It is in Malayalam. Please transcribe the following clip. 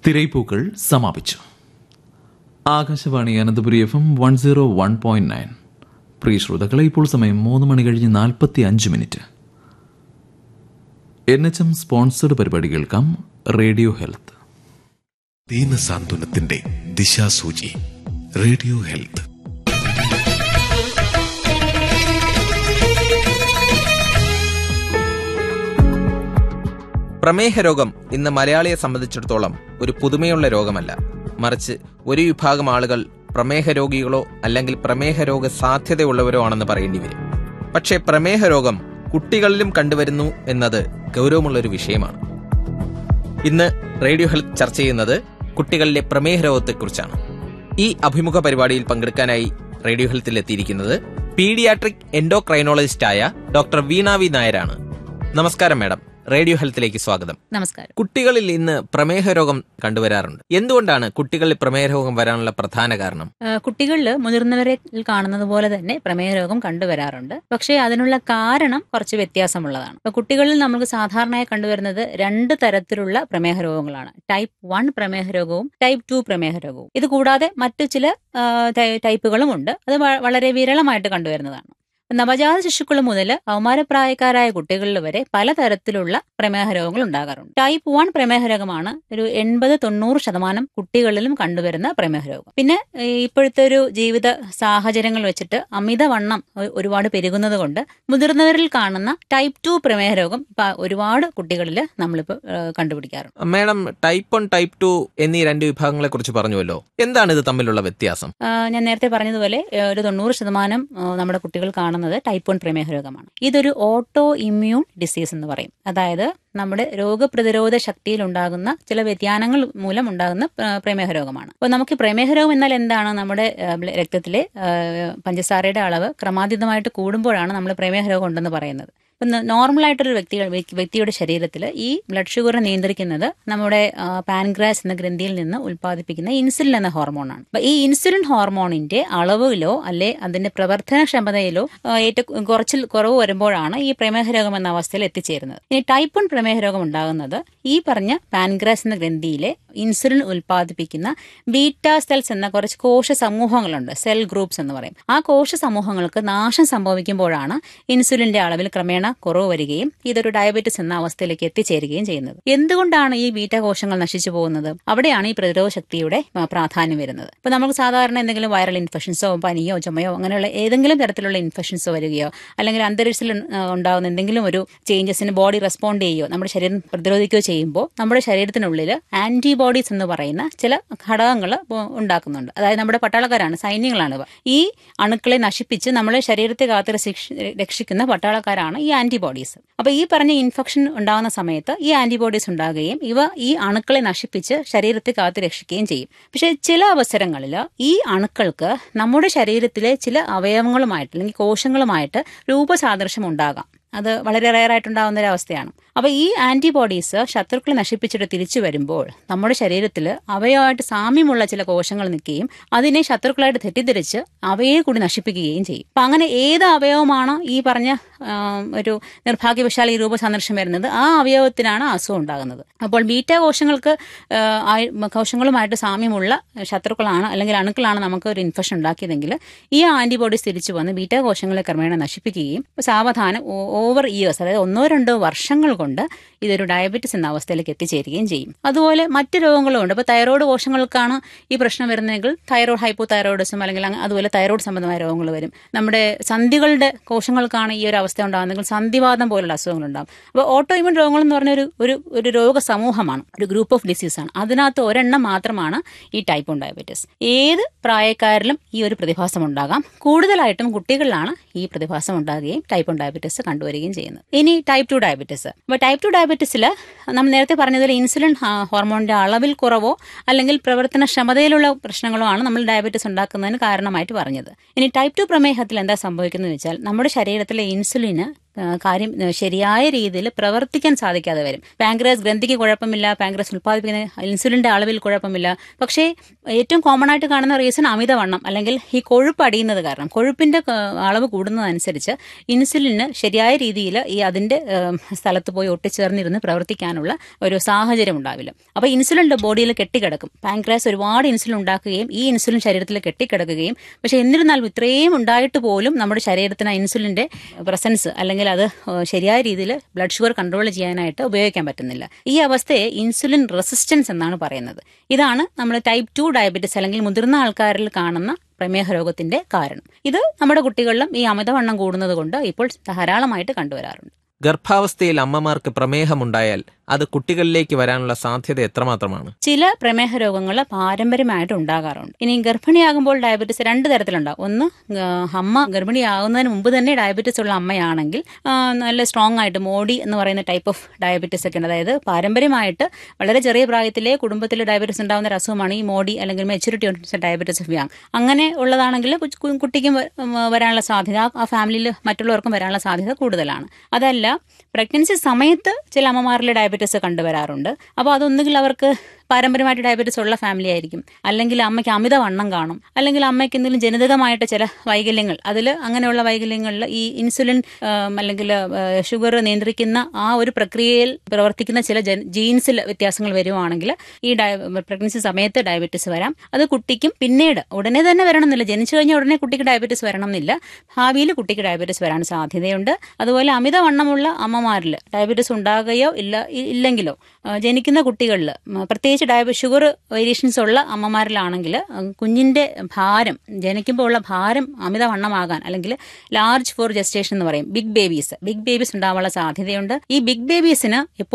തിരൈപ്പൂക്കൾ സമാപിച്ചു Akashvani Ananthapuri F M one zero one point nine പ്രിയ ശ്രോതാക്കളെ ഇപ്പോൾ സമയം മൂന്ന് മണി കഴിഞ്ഞ് നാൽപ്പത്തി അഞ്ച് minute N H M sponsored പരിപാടി കേൾക്കാം റേഡിയോ ഹെൽത്ത് ദീനസാന്ത്വനത്തിന്റെ ദിശാസൂചി റേഡിയോ ഹെൽത്ത് പ്രമേഹ രോഗം ഇന്ന് മലയാളിയെ സംബന്ധിച്ചിടത്തോളം ഒരു പുതുമയുള്ള രോഗമല്ല മറിച്ച് ഒരു വിഭാഗം ആളുകൾ പ്രമേഹ രോഗികളോ അല്ലെങ്കിൽ പ്രമേഹ രോഗ സാധ്യതയുള്ളവരോ ആണെന്ന് പറയേണ്ടി വരും പക്ഷേ പ്രമേഹ രോഗം കുട്ടികളിലും കണ്ടുവരുന്നു എന്നത് ഗൗരവമുള്ളൊരു വിഷയമാണ് ഇന്ന് റേഡിയോ ഹെൽത്ത് ചർച്ച ചെയ്യുന്നത് കുട്ടികളിലെ പ്രമേഹ രോഗത്തെക്കുറിച്ചാണ് ഈ അഭിമുഖ പരിപാടിയിൽ പങ്കെടുക്കാനായി റേഡിയോ ഹെൽത്തിൽ എത്തിയിരിക്കുന്നത് പീഡിയാട്രിക് എൻഡോക്രൈനോളജിസ്റ്റായ ഡോക്ടർ വീണ വി നായരാണ് നമസ്കാരം മാഡം റേഡിയോ ഹെൽത്തിലേക്ക് സ്വാഗതം നമസ്കാരം കുട്ടികളിൽ ഇന്ന് പ്രമേഹ രോഗം കണ്ടുവരാറുണ്ട് എന്തുകൊണ്ടാണ് കുട്ടികളിൽ പ്രമേഹ രോഗം വരാനുള്ള പ്രധാന കാരണം കുട്ടികളിൽ മുതിർന്നവരിൽ കാണുന്നത് പോലെ തന്നെ പ്രമേഹ രോഗം കണ്ടുവരാറുണ്ട് പക്ഷേ അതിനുള്ള കാരണം കുറച്ച് വ്യത്യാസമുള്ളതാണ് ഇപ്പൊ കുട്ടികളിൽ നമുക്ക് സാധാരണയായി കണ്ടുവരുന്നത് രണ്ട് തരത്തിലുള്ള പ്രമേഹ രോഗങ്ങളാണ് ടൈപ്പ് വൺ പ്രമേഹ രോഗവും ടൈപ്പ് ടു പ്രമേഹ രോഗവും ഇത് കൂടാതെ മറ്റു ചില ആ, ടൈ- ടൈപ്പുകളും ഉണ്ട് അത് വ- വളരെ വിരളമായിട്ട് കണ്ടുവരുന്നതാണ് നവജാത ശിശുക്കൾ മുതൽ കൗമാരപ്രായക്കാരായ കുട്ടികളിൽ വരെ പലതരത്തിലുള്ള പ്രമേഹ രോഗങ്ങൾ ഉണ്ടാകാറുണ്ട് ടൈപ്പ് വൺ പ്രമേഹ രോഗമാണ് ഒരു എൺപത് തൊണ്ണൂറ് ശതമാനം കുട്ടികളിലും കണ്ടുവരുന്ന പ്രമേഹ രോഗം പിന്നെ ഈ ഇപ്പോഴത്തെ ഒരു ജീവിത സാഹചര്യങ്ങൾ വെച്ചിട്ട് അമിതവണ്ണം ഒ- ഒരുപാട് പെരുകുന്നത് കൊണ്ട് മുതിർന്നവരിൽ കാണുന്ന ടൈപ്പ് ടു പ്രമേഹ രോഗം ഇപ്പൊ ഒരുപാട് കുട്ടികളിൽ നമ്മളിപ്പോൾ കണ്ടുപിടിക്കാറുണ്ട് madam type one type two എന്നീ രണ്ട് വിഭാഗങ്ങളെ കുറിച്ച് പറഞ്ഞുവല്ലോ എന്താണ് ഇത് തമ്മിലുള്ള വ്യത്യാസം ആ, ഞാൻ നേരത്തെ പറഞ്ഞതുപോലെ ഏ, ഒരു തൊണ്ണൂറ് ശതമാനം ആ, നമ്മുടെ കുട്ടികൾ കാണുന്നത് ടൈപ്പ് വൺ പ്രമേഹ രോഗമാണ് ഇതൊരു ഓട്ടോ ഇമ്മ്യൂൺ ഡിസീസ് എന്ന് പറയും അതായത് നമ്മുടെ രോഗപ്രതിരോധ ശക്തിയിൽ ഉണ്ടാകുന്ന ചില വ്യതിയാനങ്ങൾ മൂലം ഉണ്ടാകുന്ന ആ, പ്രമേഹ രോഗമാണ് അപ്പോൾ നമുക്ക് ഈ പ്രമേഹ രോഗം എന്നാൽ എന്താണ് നമ്മുടെ ആ, ബ്ല- രക്തത്തിലെ ആ, പഞ്ചസാരയുടെ അളവ് ക്രമാതീതമായിട്ട് കൂടുമ്പോഴാണ് നമ്മൾ പ്രമേഹ രോഗം ഉണ്ടെന്ന് പറയുന്നത് ഇപ്പം നോർമൽ ആയിട്ടൊരു വ്യക്തി വ്യക്തിയുടെ ശരീരത്തിൽ ഈ ബ്ലഡ് ഷുഗറിനെ നിയന്ത്രിക്കുന്നത് നമ്മുടെ പാൻഗ്രാസ് എന്ന ഗ്രന്ഥിയിൽ നിന്ന് ഉൽപ്പാദിപ്പിക്കുന്ന ഇൻസുലിൻ എന്ന ഹോർമോണാണ് അപ്പൊ ഈ ഇൻസുലിൻ ഹോർമോണിന്റെ അളവിലോ അല്ലെ അതിന്റെ പ്രവർത്തനക്ഷമതയിലോ ആ, ഏറ്റവും കുറച്ചിൽ കുറവ് വരുമ്പോഴാണ് ഈ പ്രമേഹ രോഗം എന്ന അവസ്ഥയിൽ എത്തിച്ചേരുന്നത് ഇനി ടൈപ്പ് വൺ പ്രമേഹ രോഗം ഉണ്ടാകുന്നത് ഈ പറഞ്ഞ പാൻഗ്രാസ് എന്ന ഗ്രന്ഥിയിലെ ഇൻസുലിൻ ഉൽപ്പാദിപ്പിക്കുന്ന ബീറ്റ സെൽസ് എന്ന കുറച്ച് കോശ സമൂഹങ്ങളുണ്ട് സെൽ ഗ്രൂപ്പ്സ് എന്ന് പറയും ആ കോശ സമൂഹങ്ങൾക്ക് നാശം സംഭവിക്കുമ്പോഴാണ് ഇൻസുലിന്റെ അളവിൽ ക്രമേണ കുറവ് വരികയും ഇതൊരു ഡയബറ്റിസ് എന്ന അവസ്ഥയിലേക്ക് എത്തിച്ചേരുകയും ചെയ്യുന്നത് എന്തുകൊണ്ടാണ് ഈ ബീറ്റ കോശങ്ങൾ നശിച്ചു പോകുന്നത് അവിടെയാണ് ഈ പ്രതിരോധ ശക്തിയുടെ ആ, പ്രാധാന്യം വരുന്നത് ഇപ്പൊ നമുക്ക് സാധാരണ എന്തെങ്കിലും വൈറൽ ഇൻഫെക്ഷൻസോ പനിയോ ചുമയോ അങ്ങനെയുള്ള ഏതെങ്കിലും തരത്തിലുള്ള ഇൻഫെക്ഷൻസോ വരികയോ അല്ലെങ്കിൽ അന്തരീക്ഷത്തിൽ ആ, ഉണ്ടാകുന്ന എന്തെങ്കിലും ഒരു ചേഞ്ചസിന് ബോഡി റെസ്പോണ്ട് ചെയ്യുകയോ നമ്മുടെ ശരീരം പ്രതിരോധിക്കുകയോ ചെയ്യുമ്പോൾ നമ്മുടെ ശരീരത്തിനുള്ളിൽ ആന്റിബോഡീസ് എന്ന് പറയുന്ന ചില ഘടകങ്ങൾ ഉണ്ടാക്കുന്നുണ്ട് അതായത് നമ്മുടെ പട്ടാളക്കാരാണ് സൈന്യങ്ങളാണ് ഇവ ഈ അണുക്കളെ നശിപ്പിച്ച് നമ്മളെ ശരീരത്തെ കാത്ത് രക്ഷിക്ക- രക്ഷിക്കുന്ന പട്ടാളക്കാരാണ് ഈ ആന്റിബോഡീസ് അപ്പൊ ഈ പറഞ്ഞ ഇൻഫെക്ഷൻ ഉണ്ടാകുന്ന സമയത്ത് ഈ ആന്റിബോഡീസ് ഉണ്ടാകുകയും ഇവ ഈ അണുക്കളെ നശിപ്പിച്ച് ശരീരത്തെ കാത്ത് രക്ഷിക്കുകയും ചെയ്യും പക്ഷെ ചില അവസരങ്ങളിൽ ഈ അണുക്കൾക്ക് നമ്മുടെ ശരീരത്തിലെ ചില അവയവങ്ങളുമായിട്ട് അല്ലെങ്കിൽ കോശങ്ങളുമായിട്ട് രൂപസാദൃശ്യം ഉണ്ടാകാം അത് വളരെ റയർ ആയിട്ടുണ്ടാകുന്ന ഒരു അവസ്ഥയാണ് അപ്പൊ ഈ ആന്റിബോഡീസ് ശത്രുക്കളെ നശിപ്പിച്ചിട്ട് തിരിച്ചു വരുമ്പോൾ നമ്മുടെ ശരീരത്തിൽ അവയുമായിട്ട് സാമ്യമുള്ള ചില കോശങ്ങൾ നിൽക്കുകയും അതിനെ ശത്രുക്കളായിട്ട് തെറ്റിദ്ധരിച്ച് അവയെ കൂടി നശിപ്പിക്കുകയും ചെയ്യും അപ്പൊ അങ്ങനെ ഏത് അവയവമാണോ ഈ പറഞ്ഞ ആ, ഒരു നിർഭാഗ്യവശാൽ ഈ രൂപസന്ദർശം വരുന്നത് ആ അവയവത്തിനാണ് അസുഖം ഉണ്ടാകുന്നത് അപ്പോൾ ബീറ്റ കോശങ്ങൾക്ക് ആ, ആയി- കോശങ്ങളുമായിട്ട് സാമ്യമുള്ള ശത്രുക്കളാണ് അല്ലെങ്കിൽ അണുക്കളാണ് നമുക്ക് ഒരു ഇൻഫെക്ഷൻ ഉണ്ടാക്കിയതെങ്കിൽ ഈ ആന്റിബോഡീസ് തിരിച്ചു വന്ന് ബീറ്റ കോശങ്ങളെ ക്രമേണ നശിപ്പിക്കുകയും സാവധാനം ഓവർ ഇയേഴ്സ് അതായത് ഒന്നോ രണ്ടോ വർഷങ്ങൾ കൊണ്ട് ഇതൊരു ഡയബറ്റിസ് എന്ന അവസ്ഥയിലേക്ക് എത്തിച്ചേരുകയും ചെയ്യും അതുപോലെ മറ്റ് രോഗങ്ങളും ഉണ്ട് ഇപ്പോൾ തൈറോയ്ഡ് കോശങ്ങൾക്കാണ് ഈ പ്രശ്നം വരുന്നതെങ്കിൽ തൈറോയ്ഡ് ഹൈപ്പോ തൈറോയിഡിസം അല്ലെങ്കിൽ അങ്ങ- അതുപോലെ തൈറോയ്ഡ് സംബന്ധമായ രോഗങ്ങൾ വരും നമ്മുടെ സന്ധികളുടെ കോശങ്ങൾക്കാണ് ഈ ഒരു അവസ്ഥ ഉണ്ടാകുന്നതെങ്കിൽ സന്ധിവാദം പോലുള്ള അസുഖങ്ങൾ ഉണ്ടാകും അപ്പോൾ ഓട്ടോ ഇമ്യൂൺ രോഗങ്ങൾ എന്ന് പറഞ്ഞ ഒരു ഒരു ഒരു രോഗ സമൂഹമാണ് ഒരു ഗ്രൂപ്പ് ഓഫ് ഡിസീസാണ് അതിനകത്ത് ഒരെണ്ണം മാത്രമാണ് ഈ ടൈപ്പ് വൺ ഡയബറ്റിസ് ഏത് പ്രായക്കാരിലും ഈ ഒരു പ്രതിഭാസം ഉണ്ടാകാം കൂടുതലായിട്ടും കുട്ടികളിലാണ് ഈ പ്രതിഭാസം ഉണ്ടാകുകയും ടൈപ്പ് വൺ ഡയബറ്റിസ് കണ്ടുവരികയും ചെയ്യുന്നത് ഇനി ടൈപ്പ് ടു ഡയബറ്റിസ് അപ്പോൾ ടൈപ്പ് ടു ഡയബറ്റിസിൽ നമ്മൾ നേരത്തെ പറഞ്ഞതുപോലെ ഇൻസുലിൻ ഹ- ഹോർമോണിന്റെ അളവിൽ കുറവോ അല്ലെങ്കിൽ പ്രവർത്തനക്ഷമതയിലുള്ള പ്രശ്നങ്ങളോ ആണ് നമ്മൾ ഡയബറ്റിസ് ഉണ്ടാക്കുന്നതിന് കാരണമായിട്ട് പറഞ്ഞത് ഇനി ടൈപ്പ് ടു പ്രമേഹത്തിൽ എന്താ സംഭവിക്കുന്നത് വെച്ചാൽ നമ്മുടെ ശരീരത്തിലെ ഇൻസുലിന് ആ, കാര്യം ആ, ശരിയായ രീതിയിൽ പ്രവർത്തിക്കാൻ സാധിക്കാതെ വരും പാങ്ക്രസ് ഗ്രന്ഥിക്ക് കുഴപ്പമില്ല പാങ്ക്രസ് ഉൽപ്പാദിപ്പിക്കുന്ന ഇൻസുലിന്റെ അളവിൽ കുഴപ്പമില്ല പക്ഷേ ഏറ്റവും കോമൺ ആയിട്ട് കാണുന്ന റീസൺ അമിതവണ്ണം അല്ലെങ്കിൽ ഈ കൊഴുപ്പ് അടിയുന്നത് കാരണം കൊഴുപ്പിന്റെ ആ, അളവ് കൂടുന്നതനുസരിച്ച് ഇൻസുലിന് ശരിയായ രീതിയിൽ ഈ അതിന്റെ ആ, സ്ഥലത്ത് പോയി ഒട്ടിച്ചേർന്നിരുന്ന് പ്രവർത്തിക്കാനുള്ള ഒരു സാഹചര്യം ഉണ്ടാവില്ല അപ്പൊ ഇൻസുലിന്റെ ബോഡിയിൽ കെട്ടിക്കിടക്കും പാങ്ക്രാസ് ഒരുപാട് ഇൻസുലിൻ ഉണ്ടാക്കുകയും ഈ ഇൻസുലിൻ ശരീരത്തിൽ കെട്ടിക്കിടക്കുകയും പക്ഷെ എന്നിരുന്നാലും ഇത്രയും ഉണ്ടായിട്ട് പോലും നമ്മുടെ ശരീരത്തിന് ആ ഇൻസുലിന്റെ പ്രസൻസ് അല്ലെങ്കിൽ അത് ഏഹ്, ശരിയായ രീതിയിൽ ബ്ലഡ് ഷുഗർ കൺട്രോൾ ചെയ്യാനായിട്ട് ഉപയോഗിക്കാൻ പറ്റുന്നില്ല ഈ അവസ്ഥയെ ഇൻസുലിൻ റെസിസ്റ്റൻസ് എന്നാണ് പറയുന്നത് ഇതാണ് നമ്മൾ ടൈപ്പ് ടു ഡയബറ്റീസ് അല്ലെങ്കിൽ മുതിർന്ന ആൾക്കാരിൽ കാണുന്ന പ്രമേഹ രോഗത്തിന്റെ കാരണം ഇത് നമ്മുടെ കുട്ടികളിലും ഈ അമിതവണ്ണം കൂടുന്നത് കൊണ്ട് ഇപ്പോൾ ധാരാളമായിട്ട് കണ്ടുവരാറുണ്ട് ഗർഭാവസ്ഥയിൽ അമ്മമാർക്ക് പ്രമേഹമുണ്ടായാൽ അത് കുട്ടികളിലേക്ക് വരാനുള്ള സാധ്യത എത്രമാത്രമാണ് ചില പ്രമേഹ രോഗങ്ങൾ പാരമ്പര്യമായിട്ട് ഉണ്ടാകാറുണ്ട് ഇനി ഗർഭിണിയാകുമ്പോൾ ഡയബറ്റീസ് രണ്ട് തരത്തിലുണ്ടാവും ഒന്ന് ആ, അമ്മ ഗർഭിണിയാകുന്നതിന് മുമ്പ് തന്നെ ഡയബറ്റീസ് ഉള്ള അമ്മയാണെങ്കിൽ ആ, നല്ല സ്ട്രോങ് ആയിട്ട് മോഡി എന്ന് പറയുന്ന ടൈപ്പ് ഓഫ് ഡയബറ്റീസ് ഒക്കെ ഉണ്ട് അതായത് പാരമ്പര്യമായിട്ട് വളരെ ചെറിയ പ്രായത്തിലെ കുടുംബത്തിൽ ഡയബറ്റീസ് ഉണ്ടാകുന്ന ഒരു അസുഖമാണ് ഈ മോഡി അല്ലെങ്കിൽ maturity of diabetes of young അങ്ങനെ ഉള്ളതാണെങ്കിൽ കു- കു- കുട്ടിക്കും വ- ഉം, വരാനുള്ള സാധ്യത ആ- ആ ഫാമിലിയിൽ മറ്റുള്ളവർക്കും വരാനുള്ള സാധ്യത കൂടുതലാണ് അതല്ല പ്രഗ്നൻസി സമയത്ത് ചില അമ്മമാരിൽ ഡയബറ്റീസ് കണ്ടുവരാറുണ്ട് അപ്പോൾ അതൊന്നുകിൽ അവർക്ക് പാരമ്പര്യമായിട്ട് ഡയബറ്റീസ് ഉള്ള ഫാമിലി ആയിരിക്കും അല്ലെങ്കിൽ അമ്മയ്ക്ക് അമിതവണ്ണം കാണും അല്ലെങ്കിൽ അമ്മയ്ക്ക് എന്തെങ്കിലും ജനിതകമായിട്ട് ചില വൈകല്യങ്ങൾ അതിൽ അങ്ങനെയുള്ള വൈകല്യങ്ങളിൽ ഈ ഇൻസുലിൻ ആം, അല്ലെങ്കിൽ ഷുഗർ നിയന്ത്രിക്കുന്ന ആ ഒരു പ്രക്രിയയിൽ പ്രവർത്തിക്കുന്ന ചില ജീൻസിൽ വ്യത്യാസങ്ങൾ വരുവാണെങ്കിൽ ഈ പ്രഗ്നൻസി സമയത്ത് ഡയബറ്റീസ് വരാം അത് കുട്ടിക്കും പിന്നീട് ഉടനെ തന്നെ വരണമെന്നില്ല ജനിച്ചു കഴിഞ്ഞാൽ ഉടനെ കുട്ടിക്ക് ഡയബറ്റീസ് വരണം എന്നില്ല ഭാവിയിൽ കുട്ടിക്ക് ഡയബറ്റീസ് വരാൻ സാധ്യതയുണ്ട് അതുപോലെ അമിതവണ്ണമുള്ള അമ്മമാരിൽ ഡയബറ്റീസ് ഉണ്ടാകുകയോ ഇല്ല ഇ- ഇല്ലെങ്കിലോ ആ, ജനിക്കുന്ന കുട്ടികളിൽ പ്രത്യേകിച്ച് ഡയബറ്റീസ് ഷുഗർ വേരിയേഷൻസ് ഉള്ള അമ്മമാരിലാണെങ്കിൽ ഉം, കുഞ്ഞിന്റെ ഭാരം ജനിക്കുമ്പോൾ ഉള്ള ഭാരം അമിതവണ്ണമാകാൻ അല്ലെങ്കിൽ ലാർജ് ഫോർ ജസ്റ്റേഷൻ എന്ന് പറയും ബിഗ് ബേബീസ് ബിഗ് ബേബീസ് ഉണ്ടാവാനുള്ള സാധ്യതയുണ്ട് ഈ ബിഗ് ബേബീസിന്